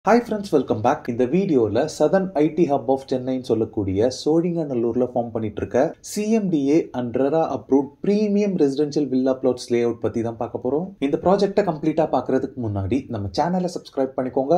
hi friends welcome back இந்த வீடியோவில் southern IT hub of சென்னைன்னு சொல்லக்கூடிய சோழிங்கநல்லூரில் ஃபார்ம் பண்ணிட்டு இருக்க CMDA and RERA approved premium residential villa plots layout பற்றி தான் பார்க்க போகிறோம் இந்த ப்ராஜெக்டை கம்ப்ளீட்டாக பார்க்கறதுக்கு முன்னாடி நம்ம சேனலை சப்ஸ்கிரைப் பண்ணிக்கோங்க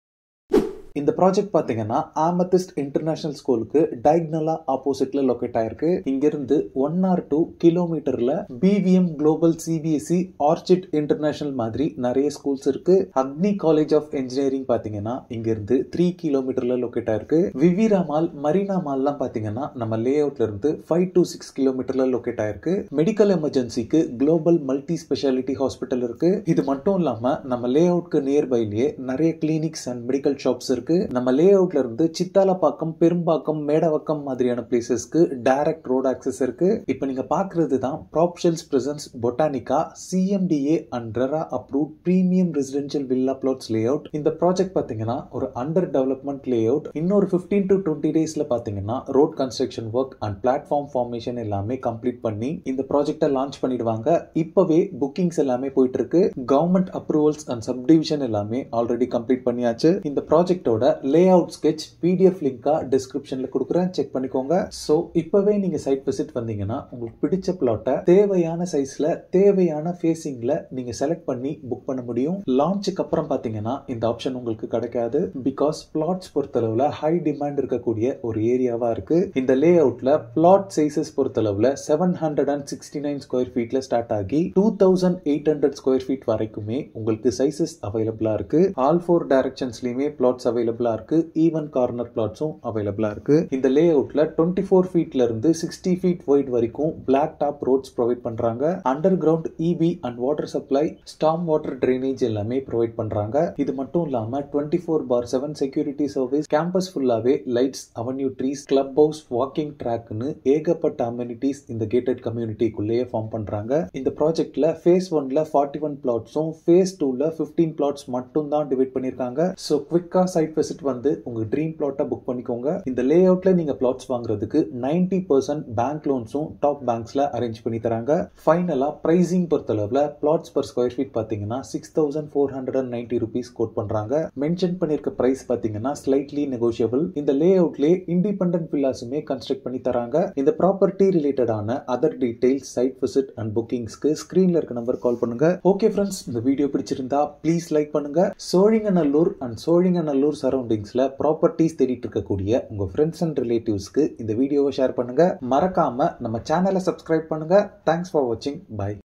இந்த ப்ராஜெக்ட் பார்த்தீங்கன்னா ஆமத்திஸ்ட் இன்டர்நேஷனல் ஸ்கூலுக்கு டயக்னலா ஆப்போசிட்ல லொக்கேட் ஆயிருக்கு இங்கிருந்து ஒன் ஆர் டூ கிலோமீட்டர்ல PVM global CBSE orchid international மாதிரி நிறைய ஸ்கூல்ஸ் இருக்கு அக்னி காலேஜ் ஆஃப் இன்ஜினியரிங் பார்த்தீங்கன்னா இங்கிருந்து த்ரீ கிலோமீட்டர்ல லொக்கேட் ஆயிருக்கு விவிரா மால் மரீனா மால்லாம் பார்த்தீங்கன்னா நம்ம லே அவுட்ல இருந்து ஃபைவ் டு சிக்ஸ் கிலோமீட்டர்ல லொக்கேட் ஆயிருக்கு மெடிக்கல் எமர்ஜென்சிக்கு குளோபல் மல்டி ஸ்பெஷாலிட்டி ஹாஸ்பிட்டல் இருக்கு இது மட்டும் இல்லாம நம்ம லே அவுட்க்கு நியர்பைலயே நிறைய கிளினிக்ஸ் அண்ட் மெடிக்கல் ஷாப்ஸ் இருக்கு நம்ம லே அவுட்ல இருந்து சித்தாலப்பாக்கம் பெரும்பாக்கம் மேடவக்கம் மாதிரியான பிளேசஸ்க்கு டைரக்ட் ரோட் ஆக்சஸ் இருக்கு இப்போ நீங்க பாக்குறது தான் ப்ராப்ஷல்ஸ் presents Botanica CMDA and RERA approve premium residential villa plots layout இந்த ப்ராஜெக்ட் பாத்தீங்கன்னா ஒரு அண்டர் டெவலப்மெண்ட் லே அவுட் இன்னொரு பிப்டீன் டு டுவெண்ட்டி டேஸ்ல பாத்தீங்கன்னா road construction work and platform formation எல்லாமே கம்ப்ளீட் பண்ணி இந்த ப்ராஜெக்டை லான்ச் பண்ணிடுவாங்க இப்பவே புக்கிங்ஸ் எல்லாமே போயிட்டு இருக்கு கவர்மெண்ட் அப்ரூவல்ஸ் அண்ட் சப்டிவிஷன் எல்லாமே ஆல்ரெடி கம்ப்ளீட் பண்ணியாச்சு இந்த ப்ராஜெக்டோட லே அவுட் ஸ்கெச் பிடிஎஃப் லிங்கா டிஸ்கிரிப்ஷன்ல கொடுக்குறேன் செக் பண்ணிக்கோங்க ஸோ இப்பவே நீங்க சைட் விசிட் வந்தீங்கன்னா உங்களுக்கு பிடிச்ச பிளாட்டை தேவையான சைஸ்ல தேவையான ஃபேசிங்ல நீங்க செலக்ட் பண்ணி புக் பண்ண முடியும் லான்ச்சுக்கு அப்புறம் பாத்தீங்கன்னா இந்த ஆப்ஷன் உங்களுக்கு கிடைக்காது பிகாஸ் பிளாட்ஸ் பொறுத்தளவுல ஹை டிமாண்ட் இருக்கக்கூடிய ஒரு ஏரியாவா இருக்கு இந்த லே அவுட்ல பிளாட் சைசஸ் பொறுத்தளவுல seven hundred and sixty nine square ஃபீட்ல ஸ்டார்ட் ஆகி two thousand eight hundred square feet வரைக்குமே உங்களுக்கு சைசஸ் அவைலபிளா இருக்கு ஆல் ஃபோர் டைரக்ஷன்ஸ்லயுமே பிளாட்ஸ் அவைலபிளா இருக்கு ஈவன் கார்னர் பிளாட்ஸும் அவைலபிளா இருக்கு இந்த லே அவுட்ல டுவெண்ட்டி ஃபோர் ஃபீட்ல இருந்து சிக்ஸ்டி ஃபீட் ஒயிட் வரைக்கும் பிளாக் டாப் ரோட்ஸ் ப்ரொவைட் பண்றாங்க underground EB and water supply storm water drainage எல்லாமே ப்ரொவைட் பண்றாங்க இது மட்டும் இல்லாம twenty four for seven security service campus ஃபுல்லாவே lights avenue trees club house walking ட்ராக்னு ஏகப்பட்ட அம்யூனிட்டிஸ் இந்த கேட்டட் கம்யூனிட்டிக்குள்ளேயே ஃபார்ம் பண்றாங்க இந்த ப்ராஜெக்ட்ல ஃபேஸ் ஒன்ல ஃபார்ட்டி ஒன் பிளாட்ஸும் ஃபேஸ் டூல பிப்டீன் பிளாட்ஸ் மட்டும் தான் டிவைட் பண்ணிருக்காங்க ஸோ குவிக்கா சைட் விசிட் வந்து உங்க ட்ரீம் பிளாட்டை புக் பண்ணிக்கோங்க இந்த லே அவுட்ல நீங்க பிளாட்ஸ் வாங்குறதுக்கு நைன்டி பர்சன்ட் பேங்க் லோன்ஸும் டாப் பேங்க்ஸ்ல அரேஞ்ச் பண்ணி தராங்க ஃபைனலா பிரைசிங் பொறுத்தளவுல பிளாட்ஸ் பர் ஸ்கொயர் ஃபீட் பாத்தீங்கன்னா six thousand four hundred and ninety rupees quote பண்றாங்க மென்ஷன் பண்ணிருக்க பிரைஸ் பாத்தீங்கன்னா ஸ்லைட்லி நெகோஷியபிள் இந்த லே அவுட்லேயே இண்டிபெண்டன்ட் வில்லாஸுமே கன்ஸ்ட்ரக்ட் பண்ணி தராங்க இந்த ப்ராப்பர்ட்டி ரிலேட்டடான other details site visit and புக்கிங்ஸ்க்கு ஸ்கிரீன்ல இருக்க நம்பர் கால் பண்ணுங்க ஓகே ஃப்ரெண்ட்ஸ் இந்த வீடியோ பிடிச்சிருந்தா ப்ளீஸ் லைக் பண்ணுங்க சோழிங்கநல்லூர் அண்ட் சோழிங்கநல்லூர் சரௌண்டிங்ஸ்ல ப்ராப்பர்ட்டிஸ் தேடிட்டு இருக்கக்கூடிய உங்க ஃப்ரெண்ட்ஸ் அண்ட் ரிலேட்டிவ்ஸ்க்கு இந்த வீடியோவை ஷேர் பண்ணுங்க மறக்காம நம்ம சேனலை சப்ஸ்கிரைப் பண்ணுங்க தேங்க்ஸ் ஃபார் வாட்சிங் பை